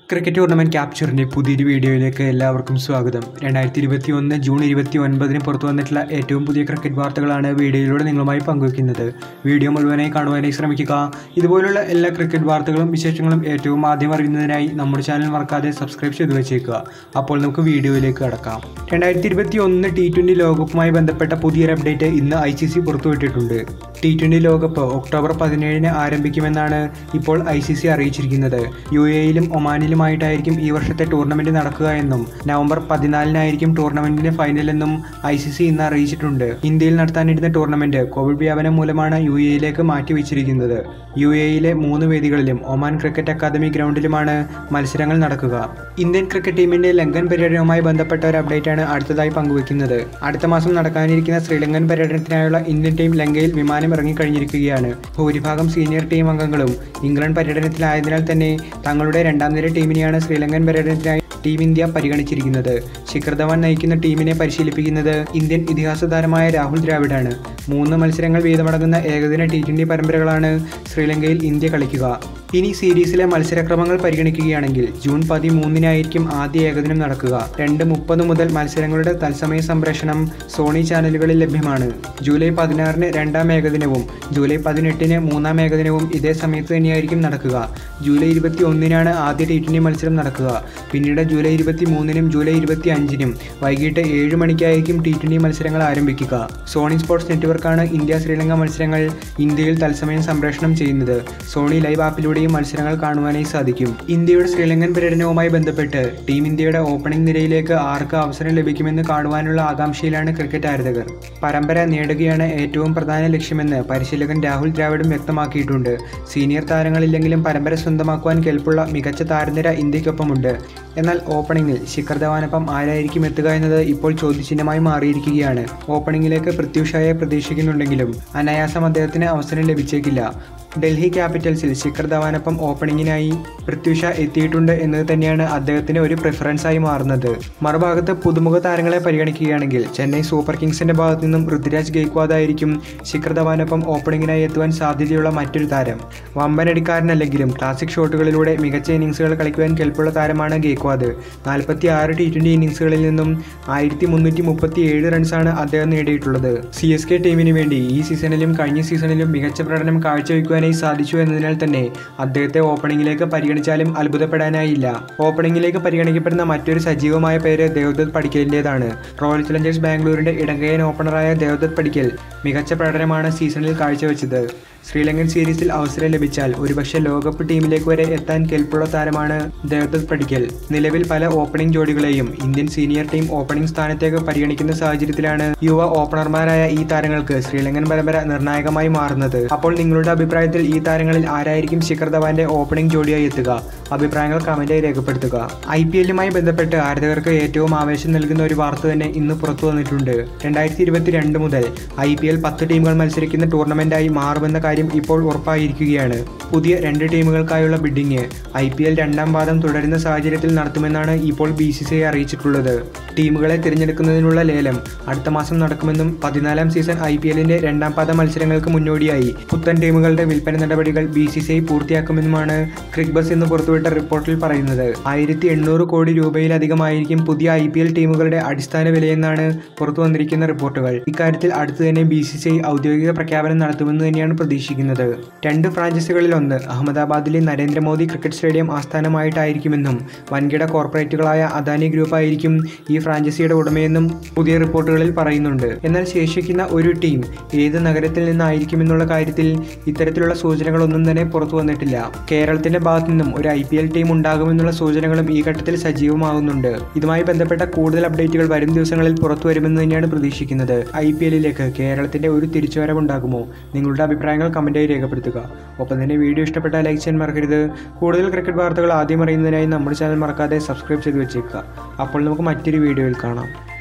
cricket tournament ക്യാപ്ചറിന്റെ പുതിയൊരു വീഡിയോയിലേക്ക് എല്ലാവർക്കും സ്വാഗതം രണ്ടായിരത്തി ഇരുപത്തി ഒന്ന് ജൂൺ ഇരുപത്തി ഒൻപതിന് പുറത്തു വന്നിട്ടുള്ള ഏറ്റവും പുതിയ ക്രിക്കറ്റ് വാർത്തകളാണ് വീഡിയോയിലൂടെ നിങ്ങളുമായി പങ്കുവയ്ക്കുന്നത് വീഡിയോ മുഴുവനായി കാണുവാനായി ശ്രമിക്കുക ഇതുപോലുള്ള എല്ലാ ക്രിക്കറ്റ് വാർത്തകളും വിശേഷങ്ങളും ഏറ്റവും ആദ്യം അറിയുന്നതിനായി നമ്മുടെ ചാനൽ മറക്കാതെ സബ്സ്ക്രൈബ് ചെയ്തു വെച്ചേക്കുക അപ്പോൾ നമുക്ക് വീഡിയോയിലേക്ക് കടക്കാം രണ്ടായിരത്തി ഇരുപത്തി ഒന്ന് ടി ട്വൻ്റി ലോകകപ്പുമായി ബന്ധപ്പെട്ട പുതിയൊരു അപ്ഡേറ്റ് ഇന്ന് ഐ സി സി പുറത്തുവിട്ടിട്ടുണ്ട് ടി ട്വൻ്റി ലോകകപ്പ് ഒക്ടോബർ പതിനേഴിന് ആരംഭിക്കുമെന്നാണ് ഇപ്പോൾ ഐ സി സി അറിയിച്ചിരിക്കുന്നത് യു എയിലും ഒമാനിലുമായിട്ടായിരിക്കും ഈ വർഷത്തെ ടൂർണമെന്റ് നടക്കുക എന്നും നവംബർ പതിനാലിനായിരിക്കും ടൂർണമെന്റിന്റെ ഫൈനൽ എന്നും ഐ സി സി ഇന്ന് അറിയിച്ചിട്ടുണ്ട് ഇന്ത്യയിൽ നടത്താനിരുന്ന ടൂർണമെന്റ് കോവിഡ് വ്യാപനം മൂലമാണ് യു എയിലേക്ക് മാറ്റിവെച്ചിരിക്കുന്നത് യു എയിലെ മൂന്ന് വേദികളിലും ഒമാൻ ക്രിക്കറ്റ് അക്കാദമി ഗ്രൗണ്ടിലുമാണ് മത്സരങ്ങൾ നടക്കുക ഇന്ത്യൻ ക്രിക്കറ്റ് ടീമിന്റെ ലങ്കൻ പര്യടനവുമായി ബന്ധപ്പെട്ട ഒരു അപ്ഡേറ്റ് ആണ് അടുത്തതായി പങ്കുവെക്കുന്നത് അടുത്ത മാസം നടക്കാനിരിക്കുന്ന ശ്രീലങ്കൻ പര്യടനത്തിനായുള്ള ഇന്ത്യൻ ടീം ലങ്കയിൽ വിമാനം ഇറങ്ങിക്കഴിഞ്ഞിരിക്കുകയാണ് ഭൂരിഭാഗം സീനിയർ ടീം അംഗങ്ങളും ഇംഗ്ലണ്ട് പര്യടനത്തിലായതിനാൽ തന്നെ തങ്ങളുടെ രണ്ടാം നിര ടീമിനെയാണ് ശ്രീലങ്കൻ പര്യടനത്തിനായി ടീം ഇന്ത്യ പരിഗണിച്ചിരിക്കുന്നത് ശിഖർ ധവാൻ നയിക്കുന്ന ടീമിനെ പരിശീലിപ്പിക്കുന്നത് ഇന്ത്യൻ ഇതിഹാസ താരമായ രാഹുൽ ദ്രാവിഡാണ് മൂന്ന് മത്സരങ്ങൾ വീതമടങ്ങുന്ന ഏകദിന ടി ട്വൻ്റി പരമ്പരകളാണ് ശ്രീലങ്കയിൽ ഇന്ത്യ കളിക്കുക ഇനി സീരീസിലെ മത്സരക്രമങ്ങൾ പരിഗണിക്കുകയാണെങ്കിൽ ജൂൺ പതിമൂന്നിനായിരിക്കും ആദ്യ ഏകദിനം നടക്കുക രണ്ട് മുപ്പത് മുതൽ മത്സരങ്ങളുടെ തത്സമയ സംപ്രേഷണം സോണി ചാനലുകളിൽ ലഭ്യമാണ് ജൂലൈ പതിനാറിന് രണ്ടാം ഏകദിനവും ജൂലൈ പതിനെട്ടിന് മൂന്നാം ഏകദിനവും ഇതേ സമയത്ത് തന്നെയായിരിക്കും നടക്കുക ജൂലൈ ഇരുപത്തി ഒന്നിനാണ് ആദ്യ ടി ട്വൻ്റി മത്സരം നടക്കുക പിന്നീട് ജൂലൈ ഇരുപത്തി മൂന്നിനും ജൂലൈ ഇരുപത്തി അഞ്ചിനും വൈകിട്ട് ഏഴ് മണിക്കായിരിക്കും ടി ട്വൻ്റി മത്സരങ്ങൾ ആരംഭിക്കുക സോണി സ്പോർട്സ് നെറ്റ്വർക്കാണ് ഇന്ത്യ ശ്രീലങ്ക മത്സരങ്ങൾ ഇന്ത്യയിൽ തത്സമയം സംപ്രേഷണം ചെയ്യുന്നത് സോണി ലൈവ് ആപ്പിലൂടെയും മത്സരങ്ങൾ കാണുവാനായി സാധിക്കും ഇന്ത്യയുടെ ശ്രീലങ്കൻ പര്യടനവുമായി ബന്ധപ്പെട്ട് ടീം ഇന്ത്യയുടെ ഓപ്പണിംഗ് നിരയിലേക്ക് ആർക്ക് അവസരം ലഭിക്കുമെന്ന് കാണുവാനുള്ള ആകാംക്ഷയിലാണ് ക്രിക്കറ്റ് ആരാധകർ പരമ്പര നേടുകയാണ് ഏറ്റവും പ്രധാന ലക്ഷ്യമെന്ന് പരിശീലകൻ രാഹുൽ ദ്രാവിഡും വ്യക്തമാക്കിയിട്ടുണ്ട് സീനിയർ താരങ്ങളില്ലെങ്കിലും പരമ്പര സ്വന്തമാക്കുവാൻ കെൽപ്പുള്ള മികച്ച താരനിര ഇന്ത്യക്കൊപ്പമുണ്ട് എന്നാൽ ഓപ്പണിംഗിൽ ശിഖർ ധവാനൊപ്പം ആരായിരിക്കും എത്തുക എന്നത് ഇപ്പോൾ ചോദ്യചിഹ്നമായി മാറിയിരിക്കുകയാണ് ഓപ്പണിംഗിലേക്ക് പ്രത്യൂഷായെ പ്രതീക്ഷിക്കുന്നുണ്ടെങ്കിലും അനായാസം അദ്ദേഹത്തിന് അവസരം ലഭിച്ചേക്കില്ല ഡൽഹി ക്യാപിറ്റൽസിൽ ശിഖർ ധവാനൊപ്പം ഓപ്പണിങ്ങിനായി പൃഥ്വിഷ എത്തിയിട്ടുണ്ട് എന്നത് തന്നെയാണ് അദ്ദേഹത്തിന് ഒരു പ്രിഫറൻസായി മാറുന്നത് മറുഭാഗത്ത് പുതുമുഖ താരങ്ങളെ പരിഗണിക്കുകയാണെങ്കിൽ ചെന്നൈ സൂപ്പർ കിങ്സിന്റെ ഭാഗത്തു നിന്നും ഋതുരാജ് ഗെയ്ക്വാദ് ആയിരിക്കും ശിഖർ ധവാനൊപ്പം ഓപ്പണിങ്ങിനായി എത്തുവാൻ സാധ്യതയുള്ള മറ്റൊരു താരം വമ്പനടിക്കാരനല്ലെങ്കിലും ക്ലാസിക് ഷോട്ടുകളിലൂടെ മികച്ച ഇന്നിങ്സുകൾ കളിക്കുവാൻ കെൽപ്പുള്ള താരമാണ് ഗെയ്ക്വാദ് നാൽപ്പത്തി ആറ് ടി ട്വൻ്റി ഇന്നിങ്സുകളിൽ നിന്നും ആയിരത്തി മുന്നൂറ്റി മുപ്പത്തി ഏഴ് റൺസാണ് അദ്ദേഹം നേടിയിട്ടുള്ളത് സി എസ് കെ ടീമിന് വേണ്ടി ഈ സീസണിലും കഴിഞ്ഞ സീസണിലും മികച്ച പ്രകടനം കാഴ്ചവെക്കുവാനായി സാധിച്ചു എന്നതിനാൽ തന്നെ അദ്ദേഹത്തെ ഓപ്പണിംഗിലേക്ക് പരിഗണിച്ചാലും അത്ഭുതപ്പെടാനായില്ല ഓപ്പണിംഗിലേക്ക് പരിഗണിക്കപ്പെടുന്ന മറ്റൊരു സജീവമായ പേര് ദേവദത്ത് പടിക്കലിൻ്റെതാണ് റോയൽ ചലഞ്ചേഴ്സ് ബാംഗ്ലൂരിന്റെ ഇടങ്കയൻ ഓപ്പണറായ ദേവദത്ത് പടിക്കൽ മികച്ച പ്രകടനമാണ് സീസണിൽ കാഴ്ചവെച്ചത് ശ്രീലങ്കൻ സീരീസിൽ അവസരം ലഭിച്ചാൽ ഒരുപക്ഷെ ലോകകപ്പ് ടീമിലേക്ക് വരെ എത്താൻ കെൽപ്പുള്ള താരമാണ് ദേവദത്ത് പടിക്കൽ നിലവിൽ പല ഓപ്പണിംഗ് ജോഡികളെയും ഇന്ത്യൻ സീനിയർ ടീം ഓപ്പണിംഗ് സ്ഥാനത്തേക്ക് പരിഗണിക്കുന്ന സാഹചര്യത്തിലാണ് യുവ ഓപ്പണർമാരായ ഈ താരങ്ങൾക്ക് ശ്രീലങ്കൻ പരമ്പര നിർണായകമായി മാറുന്നത് അപ്പോൾ നിങ്ങളുടെ അഭിപ്രായത്തിൽ ഈ താരങ്ങളിൽ ആരായിരിക്കും ശിഖർ ധവാന്റെ ഓപ്പണിംഗ് ജോഡിയായി എത്തുക അഭിപ്രായങ്ങൾ കമന്റായി രേഖപ്പെടുത്തുക ഐ പി എല്ലുമായി ബന്ധപ്പെട്ട് ആരാധകർക്ക് ഏറ്റവും ആവേശം നൽകുന്ന ഒരു വാർത്ത തന്നെ ഇന്ന് പുറത്തു വന്നിട്ടുണ്ട് രണ്ടായിരത്തി ഇരുപത്തിരണ്ട് മുതൽ ഐ പി എൽ പത്ത് ടീമുകൾ മത്സരിക്കുന്ന ടൂർണമെന്റായി മാറുമെന്ന കാര്യം ഇപ്പോൾ ഉറപ്പായിരിക്കുകയാണ് പുതിയ രണ്ട് ടീമുകൾക്കായുള്ള ബിഡിംഗ് ഐ പി എൽ രണ്ടാം പാദം തുടരുന്ന സാഹചര്യത്തിൽ നടത്തുമെന്നാണ് ഇപ്പോൾ ബി സി സി ഐ അറിയിച്ചിട്ടുള്ളത് ടീമുകളെ തിരഞ്ഞെടുക്കുന്നതിനുള്ള ലേലം അടുത്ത മാസം നടക്കുമെന്നും പതിനാലാം സീസൺ ഐ പി എല്ലിന്റെ രണ്ടാം പാദ മത്സരങ്ങൾക്ക് മുന്നോടിയായി പുത്തൻ ടീമുകളുടെ വിൽപ്പന നടപടികൾ ബി സി സി ഐ പൂർത്തിയാക്കുമെന്നുമാണ് ക്രിക്ബസ് എന്ന് പുറത്തുവിട്ട റിപ്പോർട്ടിൽ പറയുന്നത് ആയിരത്തി എണ്ണൂറ് കോടി രൂപയിലധികമായിരിക്കും പുതിയ ഐ പി എൽ ടീമുകളുടെ അടിസ്ഥാന വിലയെന്നാണ് പുറത്തു വന്നിരിക്കുന്ന റിപ്പോർട്ടുകൾ ഇക്കാര്യത്തിൽ അടുത്ത് തന്നെ ബി സി സി ഐ ഔദ്യോഗിക പ്രഖ്യാപനം നടത്തുമെന്ന് തന്നെയാണ് പ്രതീക്ഷിക്കുന്നത് രണ്ട് ഫ്രാഞ്ചൈസികളിൽ ഒന്ന് അഹമ്മദാബാദിലെ നരേന്ദ്രമോദി ക്രിക്കറ്റ് സ്റ്റേഡിയം ആസ്ഥാനമായിട്ടായിരിക്കുമെന്നും വൻകിട കോർപ്പറേറ്റുകളായ അദാനി ഗ്രൂപ്പ് ആയിരിക്കും ഈ ഫ്രാഞ്ചൈസിയുടെ ഉടമയെന്നും പുതിയ റിപ്പോർട്ടുകളിൽ പറയുന്നുണ്ട് എന്നാൽ ശേഷിക്കുന്ന ഒരു ടീം ഏത് നഗരത്തിൽ നിന്നായിരിക്കുമെന്നുള്ള കാര്യത്തിൽ ഇത്തരത്തിലുള്ള സൂചനകളൊന്നും തന്നെ പുറത്തു വന്നിട്ടില്ല കേരളത്തിന്റെ ഭാഗത്തു നിന്നും ഒരു ഐ പി എൽ ടീം ഉണ്ടാകുമെന്നുള്ള സൂചനകളും ഈ ഘട്ടത്തിൽ സജീവമാകുന്നുണ്ട് ഇതുമായി ബന്ധപ്പെട്ട കൂടുതൽ അപ്ഡേറ്റുകൾ വരും ദിവസങ്ങളിൽ പുറത്തു വരുമെന്ന് തന്നെയാണ് പ്രതീക്ഷിക്കുന്നത് ഐ പി എല്ലിലേക്ക് കേരളത്തിന്റെ ഒരു തിരിച്ചുവരവുണ്ടാകുമോ നിങ്ങളുടെ അഭിപ്രായങ്ങൾ കമന്റായി രേഖപ്പെടുത്തുക ഒപ്പം തന്നെ വീഡിയോ ഇഷ്ടപ്പെട്ടാൽ ലൈക്ക് ചെയ്യാൻ മറക്കരുത് കൂടുതൽ ക്രിക്കറ്റ് വാർത്തകൾ ആദ്യം അറിയുന്നതിനായി നമ്മുടെ ചാനൽ മറക്കാതെ സബ്സ്ക്രൈബ് ചെയ്ത് വെച്ചേക്കുക അപ്പോൾ നമുക്ക് മറ്റൊരു വീഡിയോയിൽ കാണാം